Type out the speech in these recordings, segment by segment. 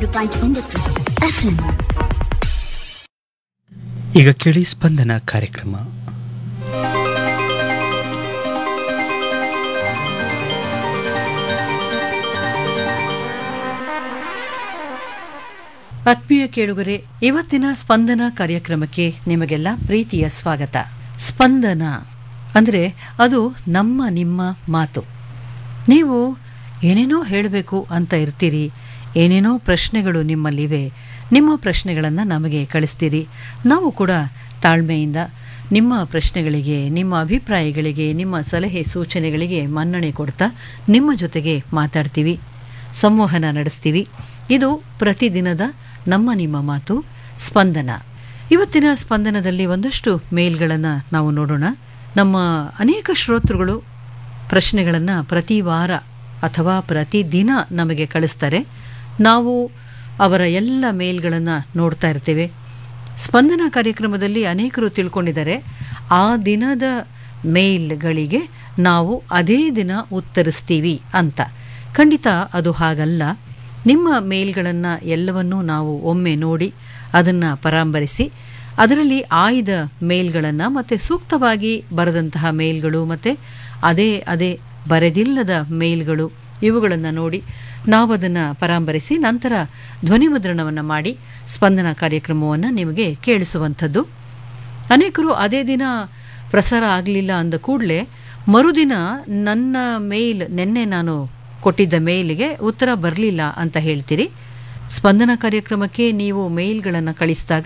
ಎರಡು ಪಾಯಿಂಟ್ ಒಂಬತ್ತು ಎಫ್ಎಂ ಈಗ ಕೇಳಿ ಸ್ಪಂದನ ಕಾರ್ಯಕ್ರಮ ಆತ್ಮೀಯ ಕೇಳುಗರೆ ಇವತ್ತಿನ ಸ್ಪಂದನ ಕಾರ್ಯಕ್ರಮಕ್ಕೆ ನಿಮಗೆಲ್ಲ ಪ್ರೀತಿಯ ಸ್ವಾಗತ ಸ್ಪಂದನ ಅಂದರೆ ಅದು ನಮ್ಮ ನಿಮ್ಮ ಮಾತು ನೀವು ಏನೇನೋ ಹೇಳಬೇಕು ಅಂತ ಇರ್ತೀರಿ ಏನೇನೋ ಪ್ರಶ್ನೆಗಳು ನಿಮ್ಮಲ್ಲಿವೆ ನಿಮ್ಮ ಪ್ರಶ್ನೆಗಳನ್ನು ನಮಗೆ ಕಳಿಸ್ತೀರಿ ನಾವು ಕೂಡ ತಾಳ್ಮೆಯಿಂದ ನಿಮ್ಮ ಪ್ರಶ್ನೆಗಳಿಗೆ ನಿಮ್ಮ ಅಭಿಪ್ರಾಯಗಳಿಗೆ ನಿಮ್ಮ ಸಲಹೆ ಸೂಚನೆಗಳಿಗೆ ಮನ್ನಣೆ ಕೊಡ್ತಾ ನಿಮ್ಮ ಜೊತೆಗೆ ಮಾತಾಡ್ತೀವಿ ಸಂವಹನ ನಡೆಸ್ತೀವಿ ಇದು ಪ್ರತಿದಿನದ ನಮ್ಮ ನಿಮ್ಮ ಮಾತು ಸ್ಪಂದನ ಇವತ್ತಿನ ಸ್ಪಂದನದಲ್ಲಿ ಒಂದಷ್ಟು ಮೇಲ್ಗಳನ್ನು ನಾವು ನೋಡೋಣ ನಮ್ಮ ಅನೇಕ ಶ್ರೋತೃಗಳು ಪ್ರಶ್ನೆಗಳನ್ನು ಪ್ರತಿ ವಾರ ಅಥವಾ ಪ್ರತಿದಿನ ನಮಗೆ ಕಳಿಸ್ತಾರೆ ನಾವು ಅವರ ಎಲ್ಲ ಮೇಲ್ಗಳನ್ನು ನೋಡ್ತಾ ಇರ್ತೇವೆ ಸ್ಪಂದನ ಕಾರ್ಯಕ್ರಮದಲ್ಲಿ ಅನೇಕರು ತಿಳ್ಕೊಂಡಿದ್ದಾರೆ ಆ ದಿನದ ಮೇಲ್ಗಳಿಗೆ ನಾವು ಅದೇ ದಿನ ಉತ್ತರಿಸ್ತೀವಿ ಅಂತ ಖಂಡಿತ ಅದು ಹಾಗಲ್ಲ ನಿಮ್ಮ ಮೇಲ್ಗಳನ್ನು ಎಲ್ಲವನ್ನೂ ನಾವು ಒಮ್ಮೆ ನೋಡಿ ಅದನ್ನು ಪರಾಮರಿಸಿ ಅದರಲ್ಲಿ ಆಯ್ದ ಮೇಲ್ಗಳನ್ನು ಮತ್ತು ಸೂಕ್ತವಾಗಿ ಬರೆದಂತಹ ಮೇಲ್ಗಳು ಮತ್ತು ಅದೇ ಅದೇ ಬರೆದಿಲ್ಲದ ಮೇಲ್ಗಳು ಇವುಗಳನ್ನು ನೋಡಿ ನಾವು ಅದನ್ನು ಪರಾಮರಿಸಿ ನಂತರ ಧ್ವನಿಮುದ್ರಣವನ್ನು ಮಾಡಿ ಸ್ಪಂದನ ಕಾರ್ಯಕ್ರಮವನ್ನು ನಿಮಗೆ ಕೇಳಿಸುವಂಥದ್ದು ಅನೇಕರು ಅದೇ ದಿನ ಪ್ರಸಾರ ಆಗಲಿಲ್ಲ ಅಂದ ಕೂಡಲೇ ಮರುದಿನ ನನ್ನ ಮೇಲ್ ನಿನ್ನೆ ನಾನು ಕೊಟ್ಟಿದ್ದ ಮೇಲಿಗೆ ಉತ್ತರ ಬರಲಿಲ್ಲ ಅಂತ ಹೇಳ್ತೀರಿ ಸ್ಪಂದನ ಕಾರ್ಯಕ್ರಮಕ್ಕೆ ನೀವು ಮೇಲ್ಗಳನ್ನು ಕಳಿಸಿದಾಗ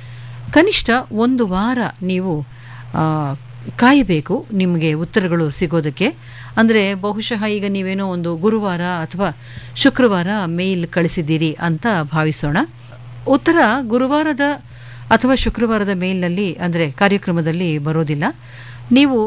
ಕನಿಷ್ಠ ಒಂದು ವಾರ ನೀವು ಆ, ಕಾಯಬೇಕು ನಿಮಗೆ ಉತ್ತರಗಳು ಸಿಗೋದಕ್ಕೆ ಅಂದರೆ ಬಹುಶಃ ಈಗ ನೀವೇನೋ ಒಂದು ಗುರುವಾರ ಅಥವಾ ಶುಕ್ರವಾರ ಮೇಲ್ ಕಳಿಸಿದ್ದೀರಿ ಅಂತ ಭಾವಿಸೋಣ ಉತ್ತರ ಗುರುವಾರದ ಅಥವಾ ಶುಕ್ರವಾರದ ಮೇಲ್ನಲ್ಲಿ ಅಂದರೆ ಕಾರ್ಯಕ್ರಮದಲ್ಲಿ ಬರೋದಿಲ್ಲ ನೀವು